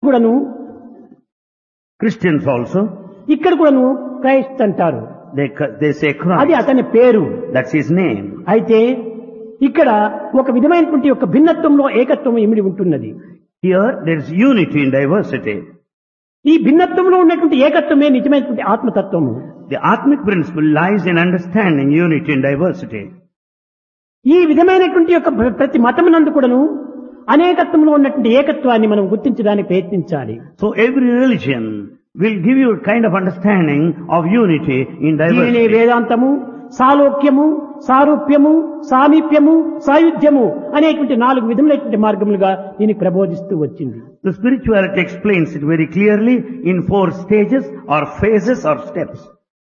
కూడాను Christians also, ఇక్కడ కూడాను క్రైస్ట్ అంటారు they, c- they say అది Christ. అతని పేరు That's his name. అయితే ఇక్కడ ఒక విధమైనటువంటి ఒక భిన్నత్వంలో ఏకత్వం ఇమిడి ఉంటున్నది Here, there is unity in diversity. ఈ భిన్నత్వంలో ఉన్నటువంటి ఏకత్వమే నిజమైనటువంటి ఆత్మతత్వము The Atmic principle lies in understanding unity in diversity. ఈ విధమైనటువంటి యొక్క ప్ర- ప్రతి మతమునందు కూడాను అనేకత్వంలో ఉన్నటువంటి ఏకత్వాన్ని మనం గుర్తించడానికి ప్రయత్నించాలి So every religion will give you a kind of understanding of unity in దీనినే diversity. వేదాంతము సాలోక్యము సారూప్యము సామీప్యము సాయుధ్యము అనేటువంటి నాలుగు విధములైనటువంటి మార్గములుగా దీనికి ప్రబోధిస్తూ వచ్చింది The spirituality explains it very clearly in four stages or phases or steps.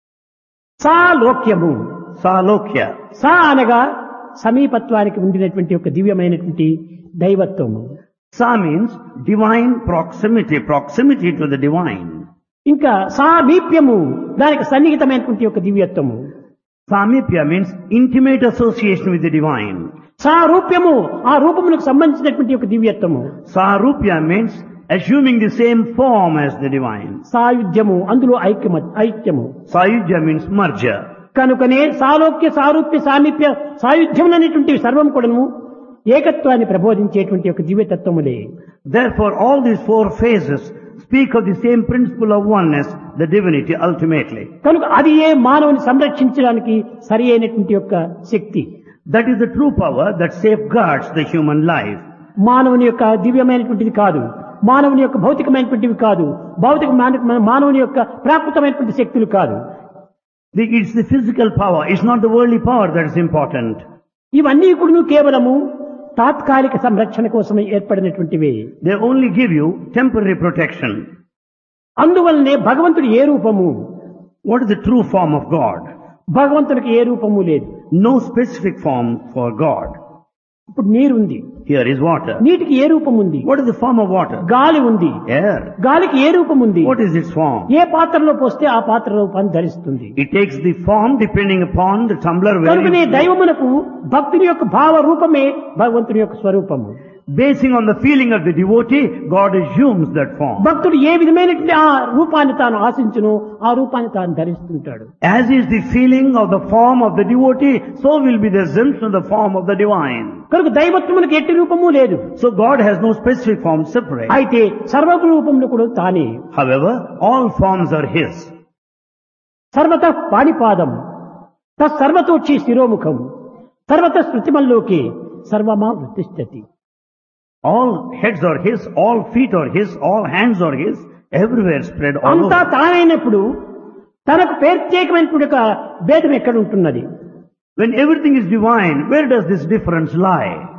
సాలోక్యము Salokya. సా అనగా సమీపత్వానికి ఉండినటువంటి ఒక దివ్యమైనటువంటి దైవత్వము Sa means divine proximity, proximity to the divine. ఇంకా సామీప్యము దానికి సన్నిహితమైనటువంటి ఒక దివ్యత్వము Samipya means intimate association with the divine. సారూప్యము ఆ రూపములకు సంబంధించినటువంటి ఒక దివ్యత్వము Sarupya means assuming the same form as the divine. సాయుధ్యము అందులో ఐక్యమ ఐక్యము Sayujya means merger. కనుకనే సాలోక్య సారూప్య సామీప్య సాయుధ్యం అనేటువంటి సర్వం కూడాను ఏకత్వాన్ని ప్రబోధించేటువంటి ఒక దివ్యతత్వములే Therefore, all these four phases speak of the same principle of oneness, the divinity ultimately. కనుక అది ఏ మానవుని సంరక్షించడానికి సరి అయినటువంటి యొక్క శక్తి That is the true power that safeguards the human life. మానవుని యొక్క దివ్యమైనటువంటిది కాదు మానవుని యొక్క భౌతికమైనటువంటివి కాదు భౌతిక మాన- మానవుని యొక్క ప్రాకృతమైనటువంటి శక్తులు కాదు The, it's the physical power, it's not the worldly power that is important. ఇవన్నీ కూడా కేవలము తాత్కాలిక సంరక్షణ కోసమే ఏర్పడినటువంటివే They only give you temporary protection. అందువల్లనే భగవంతుడు ఏ రూపము What is the true form of God? భగవంతుడికి ఏ రూపము లేదు No specific form for God. ఇప్పుడు నీరుంది Here is water. నీటికి ఏ రూపం ఉంది What is the form of water? గాలి ఉంది Air. గాలికి ఏ రూపం ఉంది What is its form? ఏ పాత్రలో పోస్తే ఆ పాత్ర రూపాన్ని ధరిస్తుంది It takes the form depending upon the tumbler where కనుకనే you, దైవమునకు భక్తుని యొక్క భావ రూపమే భగవంతుని యొక్క స్వరూపము basing on the feeling of the devotee, God assumes that form. భక్తుడు ఏ విధమైనటువంటి ఆ రూపాన్ని తాను ఆశించును ఆ రూపాన్ని తాను ధరిస్తుంటాడు As is the feeling of the form of the devotee, so will be the assumption of the form of the divine. కనుక దైవత్వమునకు ఎట్టి రూపము లేదు So God has no specific form separate. అయితే సర్వ రూపంలో కూడా తానే However, all forms are His. సర్వత పాణిపాదం తత్సర్వతోక్షి శిరోముఖం సర్వత స్మృతిమల్లోకి సర్వమా వృత్తిష్టతి All heads are His, all feet are His, all hands are His, everywhere spread all అంతా over. తానైనప్పుడు తనకు ప్రత్యేకమైనటువంటి ఒక భేదం ఎక్కడ ఉంటున్నది When everything is divine, where does this difference lie?